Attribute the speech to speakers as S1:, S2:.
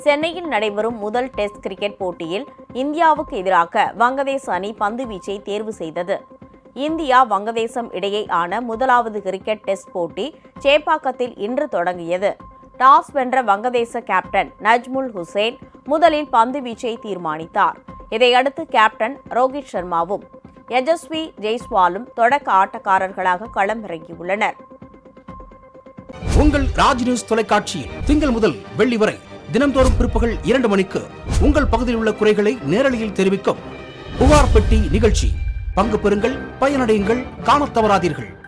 S1: சென்னையில் நடைபெறும் முதல் டெஸ்ட் கிரிக்கெட் போட்டியில் இந்தியாவுக்கு எதிராக வங்கதேச அணி பந்து வீச்சை தேர்வு செய்தது இந்தியா வங்கதேசம் இடையேயான முதலாவது கிரிக்கெட் டெஸ்ட் போட்டி சேப்பாக்கத்தில் இன்று தொடங்கியது டாஸ் வென்ற வங்கதேச கேப்டன் நஜ்முல் ஹுசேன் முதலில் பந்து வீச்சை தீர்மானித்தார் இதையடுத்து கேப்டன் ரோஹித் சர்மாவும் யஜஸ்வி ஜெய்ஸ்வாலும் தொடக்க ஆட்டக்காரர்களாக களமிறங்கியுள்ளனர்
S2: உங்கள் ராஜ் நியூஸ் தொலைக்காட்சியில் திங்கள் முதல் வெள்ளி வரை தினம்தோறும் பிற்பகல் இரண்டு மணிக்கு உங்கள் பகுதியில் உள்ள குறைகளை நேரலையில் தெரிவிக்கும் புகார் பெட்டி நிகழ்ச்சி பங்கு பெறுங்கள் பயனடையுங்கள் காணத் தவறாதீர்கள்